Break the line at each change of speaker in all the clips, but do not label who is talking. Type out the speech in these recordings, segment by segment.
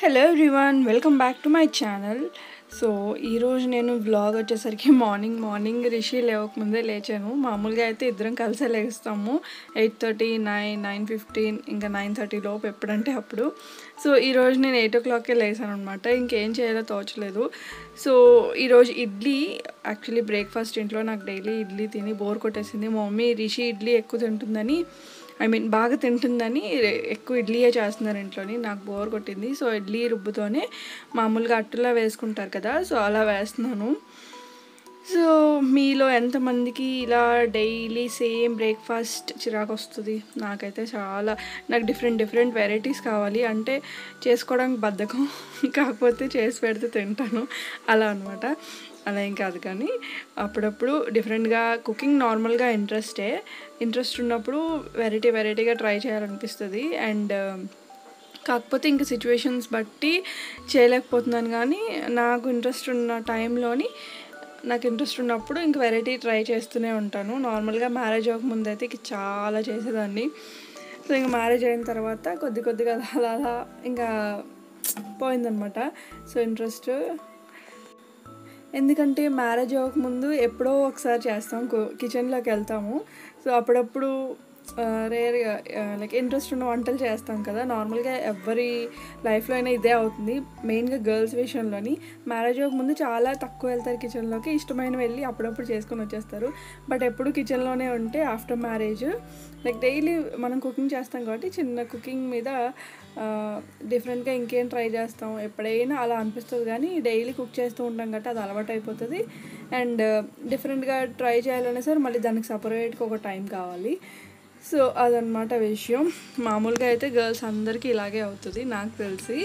Hello everyone welcome back to my channel so ఈరోజు నేను vlog వచ్చేసరికి మార్నింగ్ మార్నింగ్ రిషి లేవకముందే లేచాను మామూలుగా అయితే ఇద్దరం కలిసే లేస్తాము eight thirty nine nine fifteen ఇంకా నైన్ థర్టీ లోపు ఎప్పుడంటే అప్పుడు సో ఈరోజు నేను ఎయిట్ ఓ క్లాక్కే లేసాను అనమాట ఇంకేం చేయాలో తోచలేదు సో ఈరోజు ఇడ్లీ యాక్చువల్లీ బ్రేక్ఫాస్ట్ ఇంట్లో నాకు డైలీ ఇడ్లీ తిని బోర్ కొట్టేసింది మా మమ్మీ రిషి ఇడ్లీ ఎక్కువ తింటుందని ఐ మీన్ బాగా తింటుందని ఎక్కువ ఇడ్లీయే చేస్తున్నారు ఇంట్లోని నాకు బోర్ కొట్టింది సో ఇడ్లీ రుబ్బుతోనే మామూలుగా అట్టులా వేసుకుంటారు కదా సో అలా వేస్తున్నాను సో మీలో ఎంతమందికి ఇలా డైలీ సేమ్ బ్రేక్ఫాస్ట్ చిరాకు వస్తుంది నాకైతే చాలా నాకు డిఫరెంట్ డిఫరెంట్ వెరైటీస్ కావాలి అంటే చేసుకోవడానికి బద్ధకం కాకపోతే చేసి పెడితే తింటాను అలా అనమాట అలా ఏం కాదు కానీ అప్పుడప్పుడు డిఫరెంట్గా కుకింగ్ నార్మల్గా ఇంట్రెస్టే ఇంట్రెస్ట్ ఉన్నప్పుడు వెరైటీ వెరైటీగా ట్రై చేయాలనిపిస్తుంది అండ్ కాకపోతే ఇంకా సిచ్యువేషన్స్ బట్టి చేయలేకపోతున్నాను కానీ నాకు ఇంట్రెస్ట్ ఉన్న టైంలోని నాకు ఇంట్రెస్ట్ ఉన్నప్పుడు ఇంక వెరైటీ ట్రై చేస్తూనే ఉంటాను నార్మల్గా మ్యారేజ్ అవ్వకముందు అయితే ఇంక చాలా చేసేదాన్ని సో ఇంకా మ్యారేజ్ అయిన తర్వాత కొద్ది కొద్దిగా అలా అలా ఇంకా పోయిందనమాట సో ఇంట్రెస్ట్ ఎందుకంటే మ్యారేజ్ అవ్వకముందు ఎప్పుడో ఒకసారి చేస్తాం కిచెన్లోకి వెళ్తాము సో అప్పుడప్పుడు రేర్గా లైక్ ఇంట్రెస్ట్ ఉన్న వంటలు చేస్తాం కదా నార్మల్గా ఎవరి లైఫ్లో అయినా ఇదే అవుతుంది మెయిన్గా గర్ల్స్ విషయంలోని మ్యారేజ్ అవ్వకముందు చాలా తక్కువ వెళ్తారు కిచెన్లోకి ఇష్టమైన వెళ్ళి అప్పుడప్పుడు చేసుకొని వచ్చేస్తారు బట్ ఎప్పుడు కిచెన్లోనే ఉంటే ఆఫ్టర్ మ్యారేజ్ లైక్ డైలీ మనం కుకింగ్ చేస్తాం కాబట్టి చిన్న కుకింగ్ మీద డిఫరెంట్గా ఇంకేం ట్రై చేస్తాం ఎప్పుడైనా అలా అనిపిస్తుంది కానీ డైలీ కుక్ చేస్తూ ఉంటాం కాబట్టి అది అలవాటు అయిపోతుంది అండ్ డిఫరెంట్గా ట్రై చేయాలనే సరే మళ్ళీ దానికి సపరేట్గా ఒక టైం కావాలి సో అదనమాట విషయం మామూలుగా అయితే గర్ల్స్ అందరికీ ఇలాగే అవుతుంది నాకు తెలిసి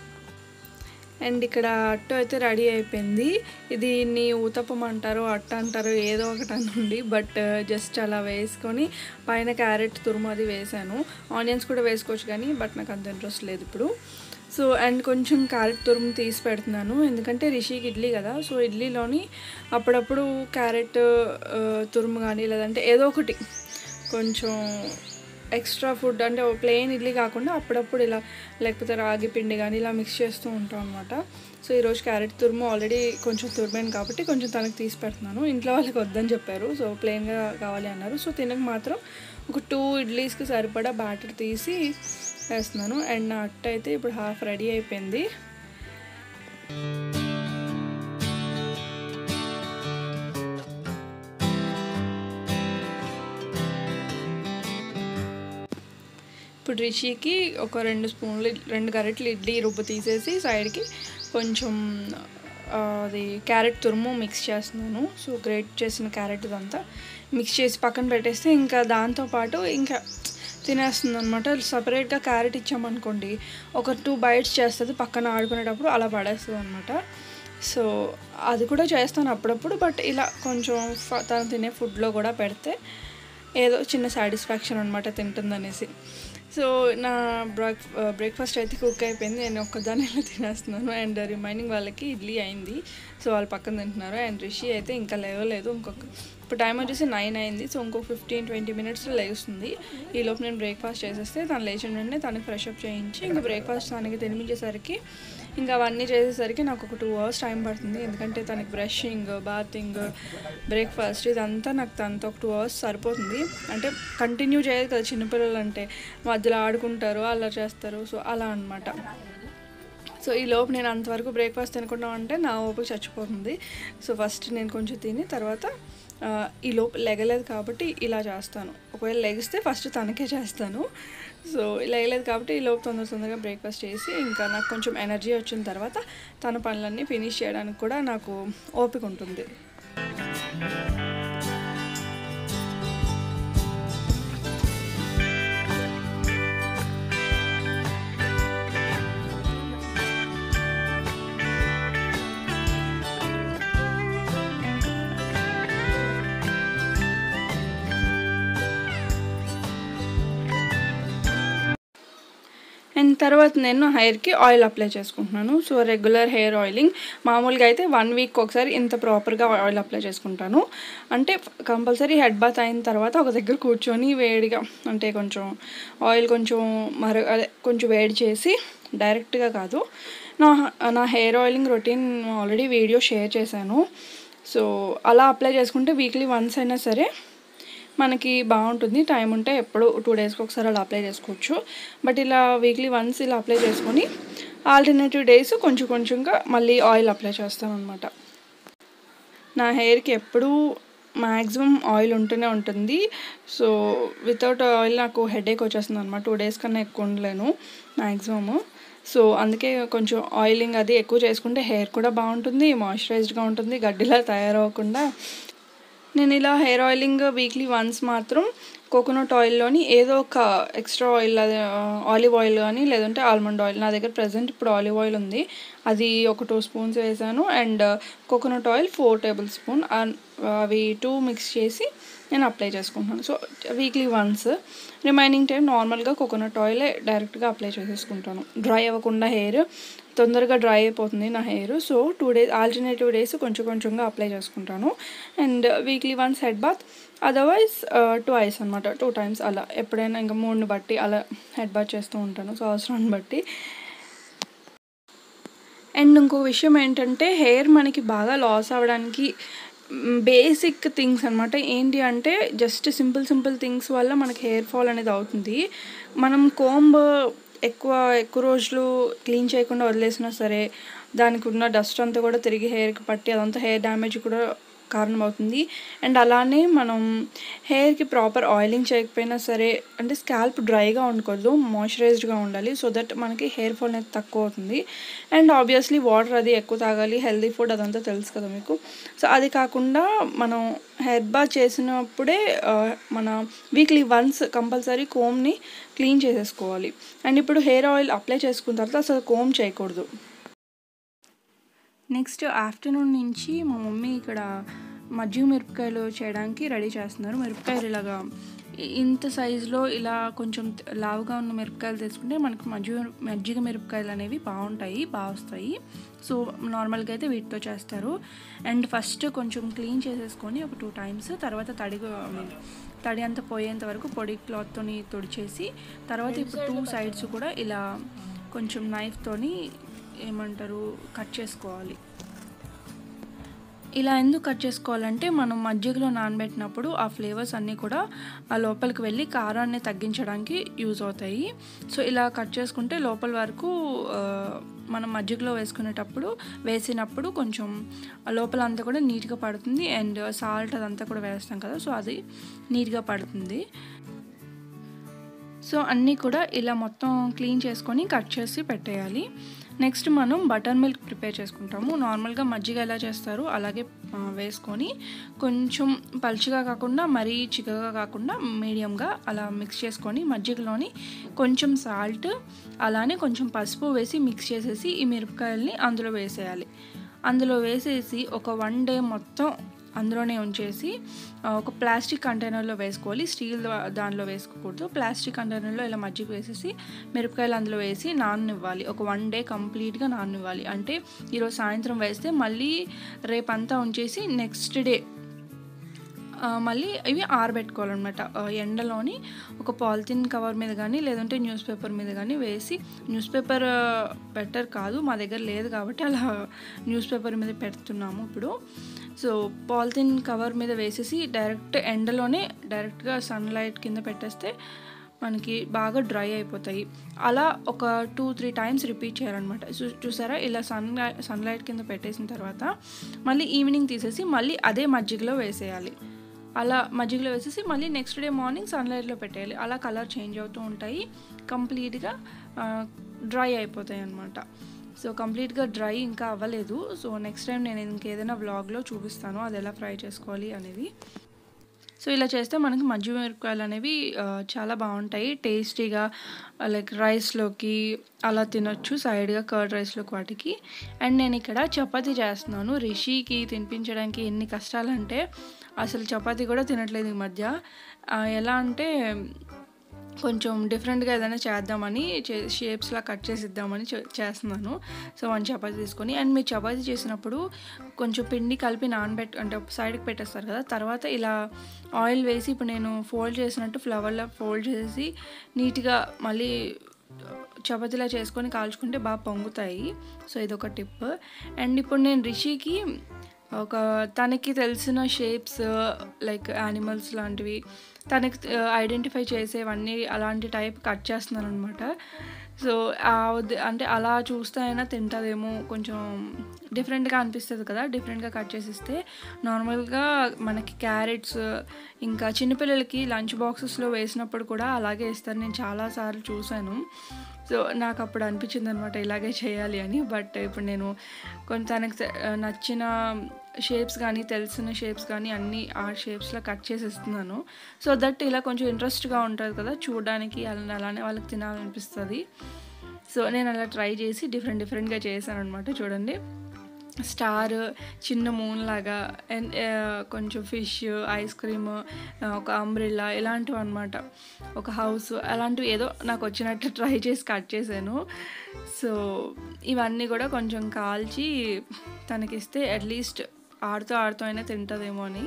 అండ్ ఇక్కడ అట్టు అయితే రెడీ అయిపోయింది ఇది నీ ఊతప్పం అంటారు అట్ట అంటారు ఏదో ఒకటి అనండి బట్ జస్ట్ అలా వేసుకొని పైన క్యారెట్ తురుము అది వేసాను ఆనియన్స్ కూడా వేసుకోవచ్చు కానీ బట్ నాకు అంత ఇంట్రెస్ట్ లేదు ఇప్పుడు సో అండ్ కొంచెం క్యారెట్ తురుము తీసి పెడుతున్నాను ఎందుకంటే రిషికి ఇడ్లీ కదా సో ఇడ్లీలోని అప్పుడప్పుడు క్యారెట్ తురుము కానీ లేదంటే ఏదో ఒకటి కొంచెం ఎక్స్ట్రా ఫుడ్ అంటే ప్లెయిన్ ఇడ్లీ కాకుండా అప్పుడప్పుడు ఇలా లేకపోతే రాగి పిండి కానీ ఇలా మిక్స్ చేస్తూ ఉంటాం అనమాట సో ఈరోజు క్యారెట్ తురుము ఆల్రెడీ కొంచెం తురిమాను కాబట్టి కొంచెం తనకు తీసి పెడుతున్నాను ఇంట్లో వాళ్ళకి వద్దని చెప్పారు సో ప్లెయిన్గా కావాలి అన్నారు సో తినక మాత్రం ఒక టూ ఇడ్లీస్కి సరిపడా బ్యాటర్ తీసి వేస్తున్నాను అండ్ నా అట్ట అయితే ఇప్పుడు హాఫ్ రెడీ అయిపోయింది ఇప్పుడు రిషికి ఒక రెండు స్పూన్లు రెండు గరిటెలు ఇడ్లీ రుబ్బు తీసేసి సైడ్కి కొంచెం అది క్యారెట్ తురుము మిక్స్ చేస్తున్నాను సో గ్రేట్ చేసిన క్యారెట్ ఇదంతా మిక్స్ చేసి పక్కన పెట్టేస్తే ఇంకా దాంతోపాటు ఇంకా తినేస్తుంది అనమాట సపరేట్గా క్యారెట్ ఇచ్చామనుకోండి ఒక టూ బైట్స్ చేస్తుంది పక్కన ఆడుకునేటప్పుడు అలా పడేస్తుంది అనమాట సో అది కూడా చేస్తాను అప్పుడప్పుడు బట్ ఇలా కొంచెం తను తినే ఫుడ్లో కూడా పెడితే ఏదో చిన్న సాటిస్ఫాక్షన్ అనమాట తింటుందనేసి సో నా బ్రేక్ బ్రేక్ఫాస్ట్ అయితే కుక్ అయిపోయింది నేను ఒక్కదాన్ని ఇలా తినేస్తున్నాను అండ్ రిమైనింగ్ వాళ్ళకి ఇడ్లీ అయింది సో వాళ్ళు పక్కన తింటున్నారు అండ్ రిషి అయితే ఇంకా లేవలేదు ఇంకొక ఇప్పుడు టైం వచ్చేసి నైన్ అయింది సో ఇంకొక ఫిఫ్టీన్ ట్వంటీ మినిట్స్లో లేస్తుంది ఈ లోపు నేను బ్రేక్ఫాస్ట్ చేసేస్తే తను లేచిన వెంటనే తనకి ఫ్రెష్ అప్ చేయించి ఇంకా బ్రేక్ఫాస్ట్ తనకి తినిపించేసరికి ఇంకా అవన్నీ చేసేసరికి నాకు ఒక టూ అవర్స్ టైం పడుతుంది ఎందుకంటే తనకి బ్రషింగ్ బాతింగ్ బ్రేక్ఫాస్ట్ ఇదంతా నాకు తనతో ఒక టూ అవర్స్ సరిపోతుంది అంటే కంటిన్యూ చేయదు కదా చిన్నపిల్లలు అంటే మధ్యలో ఆడుకుంటారు అలా చేస్తారు సో అలా అనమాట సో ఈ లోపు నేను అంతవరకు బ్రేక్ఫాస్ట్ తినకుండా ఉంటే నా ఓపిక చచ్చిపోతుంది సో ఫస్ట్ నేను కొంచెం తిని తర్వాత ఈ లోపు లెగలేదు కాబట్టి ఇలా చేస్తాను ఒకవేళ లెగిస్తే ఫస్ట్ తనకే చేస్తాను సో లేగలేదు కాబట్టి ఈ లోపు తొందర తొందరగా బ్రేక్ఫాస్ట్ చేసి ఇంకా నాకు కొంచెం ఎనర్జీ వచ్చిన తర్వాత తన పనులన్నీ ఫినిష్ చేయడానికి కూడా నాకు ఓపిక ఉంటుంది అండ్ తర్వాత నేను హెయిర్కి ఆయిల్ అప్లై చేసుకుంటున్నాను సో రెగ్యులర్ హెయిర్ ఆయిలింగ్ మామూలుగా అయితే వన్ వీక్ ఒకసారి ఇంత ప్రాపర్గా ఆయిల్ అప్లై చేసుకుంటాను అంటే కంపల్సరీ హెడ్ బాత్ అయిన తర్వాత ఒక దగ్గర కూర్చొని వేడిగా అంటే కొంచెం ఆయిల్ కొంచెం మర అదే కొంచెం వేడి చేసి డైరెక్ట్గా కాదు నా నా hair oiling routine already video share చేశాను సో అలా అప్లై చేసుకుంటే వీక్లీ వన్స్ అయినా సరే మనకి బాగుంటుంది టైం ఉంటే ఎప్పుడు టూ డేస్కి ఒకసారి అలా అప్లై చేసుకోవచ్చు బట్ ఇలా వీక్లీ వన్స్ ఇలా అప్లై చేసుకొని ఆల్టర్నేటివ్ డేస్ కొంచెం కొంచెంగా మళ్ళీ ఆయిల్ అప్లై చేస్తాను అనమాట నా హెయిర్కి ఎప్పుడూ మ్యాక్సిమం ఆయిల్ ఉంటూనే ఉంటుంది సో వితౌట్ ఆయిల్ నాకు హెడేక్ వచ్చేస్తుంది అనమాట టూ డేస్ కన్నా ఎక్కువ ఉండలేను మ్యాక్సిమము సో అందుకే కొంచెం ఆయిలింగ్ అది ఎక్కువ చేసుకుంటే హెయిర్ కూడా బాగుంటుంది మాయిశ్చరైజ్డ్గా ఉంటుంది గడ్డిలా తయారవ్వకుండా నేను ఇలా హెయిర్ ఆయిలింగ్ వీక్లీ వన్స్ మాత్రం కోకోనట్ ఆయిల్లోని ఏదో ఒక ఎక్స్ట్రా ఆయిల్ అదే ఆలివ్ ఆయిల్ కానీ లేదంటే ఆల్మండ్ ఆయిల్ నా దగ్గర ప్రజెంట్ ఇప్పుడు ఆలివ్ ఆయిల్ ఉంది అది ఒక టూ స్పూన్స్ వేసాను and coconut oil four table spoon అవి టూ మిక్స్ చేసి నేను అప్లై చేసుకుంటున్నాను so weekly once remaining time నార్మల్గా కోకోనట్ ఆయిల్ డైరెక్ట్గా అప్లై చేసేసుకుంటాను డ్రై అవ్వకుండా హెయిర్ తొందరగా డ్రై అయిపోతుంది నా hair so two days alternative days కొంచెం కొంచెంగా అప్లై చేసుకుంటాను and weekly once head bath otherwise twice అనమాట టూ టైమ్స్ అలా ఎప్పుడైనా ఇంకా మూడ్ని బట్టి అలా హెడ్ బాత్ చేస్తూ ఉంటాను సో అవసరాన్ని బట్టి అండ్ ఇంకో విషయం ఏంటంటే హెయిర్ మనకి బాగా లాస్ అవ్వడానికి బేసిక్ థింగ్స్ అనమాట ఏంటి అంటే జస్ట్ సింపుల్ సింపుల్ థింగ్స్ వల్ల మనకి హెయిర్ ఫాల్ అనేది అవుతుంది మనం కోంబ్ ఎక్కువ ఎక్కువ రోజులు క్లీన్ చేయకుండా వదిలేసినా సరే దానికి ఉన్న డస్ట్ అంతా కూడా తిరిగి హెయిర్కి పట్టి అదంతా హెయిర్ డ్యామేజ్ కూడా కారణమవుతుంది అండ్ అలానే మనం హెయిర్కి ప్రాపర్ ఆయిలింగ్ చేయకపోయినా సరే అంటే స్కాల్ప్ డ్రైగా ఉండకూడదు మాయిశ్చరైజ్డ్గా ఉండాలి సో దట్ మనకి హెయిర్ ఫాల్ అనేది తక్కువ అవుతుంది అండ్ ఆబ్వియస్లీ వాటర్ అది ఎక్కువ తాగాలి హెల్దీ ఫుడ్ అదంతా తెలుసు కదా మీకు సో అది కాకుండా మనం హెయిర్ బాత్ చేసినప్పుడే మన వీక్లీ వన్స్ కంపల్సరీ కోమ్ని క్లీన్ చేసేసుకోవాలి అండ్ ఇప్పుడు హెయిర్ ఆయిల్ అప్లై చేసుకున్న తర్వాత అసలు కోమ్ చేయకూడదు నెక్స్ట్ ఆఫ్టర్నూన్ నుంచి మా మమ్మీ ఇక్కడ మజ్జిగ మిరపకాయలు చేయడానికి రెడీ చేస్తున్నారు మిరపకాయలు ఇలాగా ఇంత సైజులో ఇలా కొంచెం లావుగా ఉన్న మిరపకాయలు తీసుకుంటే మనకు మజ్జిగ మజ్జిగ మిరపకాయలు అనేవి బాగుంటాయి బాగా వస్తాయి సో నార్మల్గా అయితే వీటితో చేస్తారు అండ్ ఫస్ట్ కొంచెం క్లీన్ చేసేసుకొని ఒక టూ టైమ్స్ తర్వాత తడి తడి అంతా పోయేంత వరకు పొడి క్లాత్తోని తుడిచేసి తర్వాత ఇప్పుడు టూ సైడ్స్ కూడా ఇలా కొంచెం నైఫ్తోని ఏమంటారు కట్ చేసుకోవాలి ఇలా ఎందుకు కట్ చేసుకోవాలంటే మనం మజ్జిగలో నానబెట్టినప్పుడు ఆ ఫ్లేవర్స్ అన్నీ కూడా ఆ లోపలికి వెళ్ళి కారాన్ని తగ్గించడానికి యూజ్ అవుతాయి సో ఇలా కట్ చేసుకుంటే లోపల వరకు మనం మజ్జిగలో వేసుకునేటప్పుడు వేసినప్పుడు కొంచెం లోపల అంతా కూడా నీట్గా పడుతుంది అండ్ సాల్ట్ అదంతా కూడా వేస్తాం కదా సో అది నీట్గా పడుతుంది సో అన్నీ కూడా ఇలా మొత్తం క్లీన్ చేసుకొని కట్ చేసి పెట్టేయాలి నెక్స్ట్ మనం బటర్ మిల్క్ ప్రిపేర్ చేసుకుంటాము నార్మల్గా మజ్జిగ ఎలా చేస్తారు అలాగే వేసుకొని కొంచెం పలుచగా కాకుండా మరీ చిక్కగా కాకుండా మీడియంగా అలా మిక్స్ చేసుకొని మజ్జిగలోని కొంచెం సాల్ట్ అలానే కొంచెం పసుపు వేసి మిక్స్ చేసేసి ఈ మిరపకాయల్ని అందులో వేసేయాలి అందులో వేసేసి ఒక వన్ డే మొత్తం అందులోనే ఉంచేసి ఒక ప్లాస్టిక్ కంటైనర్లో వేసుకోవాలి స్టీల్ దానిలో వేసుకోకూడదు ప్లాస్టిక్ కంటైనర్లో ఇలా మజ్జిగ వేసేసి మిరపకాయలు అందులో వేసి నాననివ్వాలి ఒక వన్ డే కంప్లీట్గా నాననివ్వాలి అంటే ఈరోజు సాయంత్రం వేస్తే మళ్ళీ రేపంతా ఉంచేసి నెక్స్ట్ డే మళ్ళీ ఇవి ఆరబెట్టుకోవాలన్నమాట ఎండలోని ఒక పాలిథిన్ కవర్ మీద కానీ లేదంటే న్యూస్ పేపర్ మీద కానీ వేసి న్యూస్ పేపర్ బెటర్ కాదు మా దగ్గర లేదు కాబట్టి అలా న్యూస్ పేపర్ మీద పెడుతున్నాము ఇప్పుడు సో పాలిథిన్ కవర్ మీద వేసేసి డైరెక్ట్ ఎండలోనే డైరెక్ట్గా సన్లైట్ కింద పెట్టేస్తే మనకి బాగా డ్రై అయిపోతాయి అలా ఒక టూ త్రీ టైమ్స్ రిపీట్ చేయాలన్నమాట చూసారా ఇలా సన్ సన్లైట్ కింద పెట్టేసిన తర్వాత మళ్ళీ ఈవినింగ్ తీసేసి మళ్ళీ అదే మజ్జిగలో వేసేయాలి అలా మజ్జిగలో వేసేసి మళ్ళీ నెక్స్ట్ డే మార్నింగ్ సన్లైట్లో పెట్టేయాలి అలా కలర్ చేంజ్ అవుతూ ఉంటాయి కంప్లీట్గా డ్రై అయిపోతాయి అన్నమాట సో కంప్లీట్గా డ్రై ఇంకా అవ్వలేదు సో నెక్స్ట్ టైం నేను ఇంకేదైనా వ్లాగ్లో చూపిస్తాను అది ఎలా ఫ్రై చేసుకోవాలి అనేది సో ఇలా చేస్తే మనకి మజ్జిగ మిరపకాయలు అనేవి చాలా బాగుంటాయి టేస్టీగా లైక్ రైస్లోకి అలా తినొచ్చు సైడ్గా కర్డ్ రైస్లోకి వాటికి అండ్ నేను ఇక్కడ చపాతీ చేస్తున్నాను రిషికి తినిపించడానికి ఎన్ని కష్టాలంటే అసలు చపాతీ కూడా తినట్లేదు ఈ మధ్య ఎలా అంటే కొంచెం డిఫరెంట్గా ఏదైనా చేద్దామని చే షేప్స్లా కట్ చేసి ఇద్దామని చే- చేస్తున్నాను సో వన్ చపాతీ తీసుకొని అండ్ మీరు చపాతీ చేసినప్పుడు కొంచెం పిండి కలిపి నానబెట్ అంటే ఒక సైడ్కి పెట్టేస్తారు కదా తర్వాత ఇలా ఆయిల్ వేసి ఇప్పుడు నేను ఫోల్డ్ చేసినట్టు ఫ్లవర్లా ఫోల్డ్ చేసి నీట్గా మళ్ళీ చపాతీలా చేసుకొని కాల్చుకుంటే బాగా పొంగుతాయి సో ఇదొక టిప్ అండ్ ఇప్పుడు నేను రిషికి ఒక తనకి తెలిసిన షేప్స్ లైక్ యానిమల్స్ లాంటివి తనకి ఐడెంటిఫై చేసేవన్నీ అలాంటి టైప్ కట్ చేస్తున్నాను అనమాట సో ఆ ఉద్ద- అంటే అలా చూస్తే అయినా తింటుందేమో కొంచెం డిఫరెంట్గా అనిపిస్తుంది కదా డిఫరెంట్గా కట్ చేసిస్తే నార్మల్గా మనకి క్యారెట్స్ ఇంకా చిన్నపిల్లలకి లంచ్ బాక్సెస్లో వేసినప్పుడు కూడా అలాగే ఇస్తారు నేను చాలాసార్లు చూశాను సో నాకు అప్పుడు అనిపించింది అనమాట ఇలాగే చేయాలి అని బట్ ఇప్పుడు నేను కొంత తనకు తె- నచ్చిన షేప్స్ కానీ తెలిసిన షేప్స్ కానీ అన్నీ ఆ షేప్స్లో కట్ చేసి ఇస్తున్నాను సో దట్ ఇలా కొంచెం ఇంట్రెస్ట్గా ఉంటుంది కదా చూడడానికి అలా అలానే వాళ్ళకి తినాలనిపిస్తుంది సో నేను అలా ట్రై చేసి డిఫరెంట్ డిఫరెంట్గా చేశాను అనమాట చూడండి స్టార్ చిన్న మూన్ లాగా అండ్ కొంచెం ఫిష్ ఐస్ క్రీమ్ ఒక అంబ్రిల్లా ఇలాంటివి అనమాట ఒక హౌస్ అలాంటివి ఏదో నాకు వచ్చినట్టు ట్రై చేసి కట్ చేశాను సో ఇవన్నీ కూడా కొంచెం కాల్చి తనకిస్తే అట్లీస్ట్ ఆడుతూ ఆడుతూ అయినా తింటుందేమో అని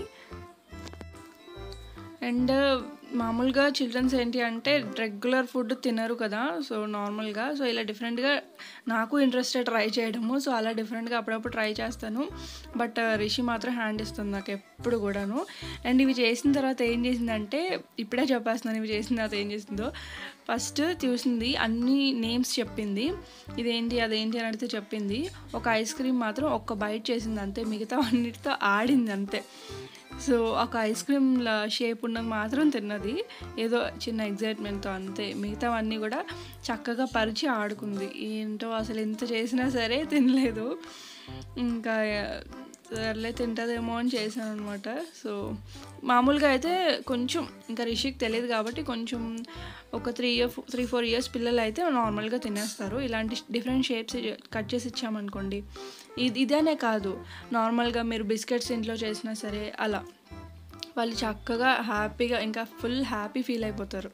అండ్ మామూలుగా చిల్డ్రన్స్ ఏంటి అంటే రెగ్యులర్ ఫుడ్ తినరు కదా సో నార్మల్గా సో ఇలా డిఫరెంట్గా నాకు ఇంట్రెస్టెడ్ ట్రై చేయడము సో అలా డిఫరెంట్గా అప్పుడప్పుడు ట్రై చేస్తాను బట్ రిషి మాత్రం హ్యాండ్ ఇస్తుంది నాకు ఎప్పుడు కూడాను అండ్ ఇవి చేసిన తర్వాత ఏం చేసిందంటే ఇప్పుడే చెప్పేస్తున్నాను ఇవి చేసిన తర్వాత ఏం చేసిందో ఫస్ట్ చూసింది అన్ని నేమ్స్ చెప్పింది ఇదేంటి అదేంటి అని అడిగితే చెప్పింది ఒక ఐస్ క్రీమ్ మాత్రం ఒక్క బైట్ చేసింది అంతే మిగతా అన్నిటితో ఆడింది అంతే సో ఒక ఐస్ క్రీమ్ షేప్ ఉన్నది మాత్రం తిన్నది ఏదో చిన్న ఎగ్జైట్మెంట్తో అంతే మిగతావన్నీ కూడా చక్కగా పరిచి ఆడుకుంది ఏంటో అసలు ఎంత చేసినా సరే తినలేదు ఇంకా సర్లే తింటుందేమో అని చేశాను అనమాట సో మామూలుగా అయితే కొంచెం ఇంకా రిషికి తెలియదు కాబట్టి కొంచెం ఒక three year three four years పిల్లలు అయితే నార్మల్గా తినేస్తారు ఇలాంటి డిఫరెంట్ షేప్స్ కట్ చేసి ఇచ్చామనుకోండి ఇది ఇదేనే కాదు నార్మల్గా మీరు బిస్కెట్స్ ఇంట్లో చేసినా సరే అలా వాళ్ళు చక్కగా హ్యాపీగా ఇంకా ఫుల్ హ్యాపీ ఫీల్ అయిపోతారు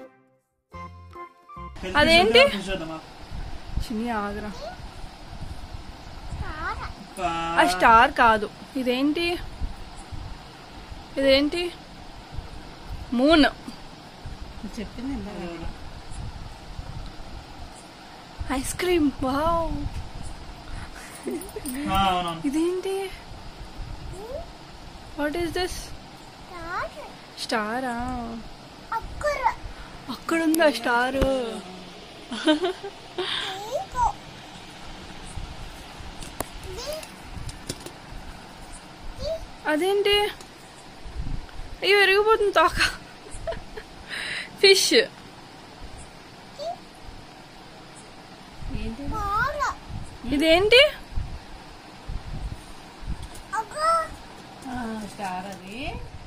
అదేంటి? చిన్ని ఆగ్రా ఆ స్టార్ కాదు ఇదేంటి ఇదేంటి మూన్
చెప్పింది ఇందాక.
ఐస్ క్రీమ్ వావ్
అవునవును
ఇదేంటి వాట్ ఈస్ దిస్ స్టారా అక్కడ ఉందా స్టార్ అదేంటి అయ్యో విరిగిపోతుంది తోక ఫిష్
ఏంటి
ఇదేంటి
ఆ, స్టార్ అది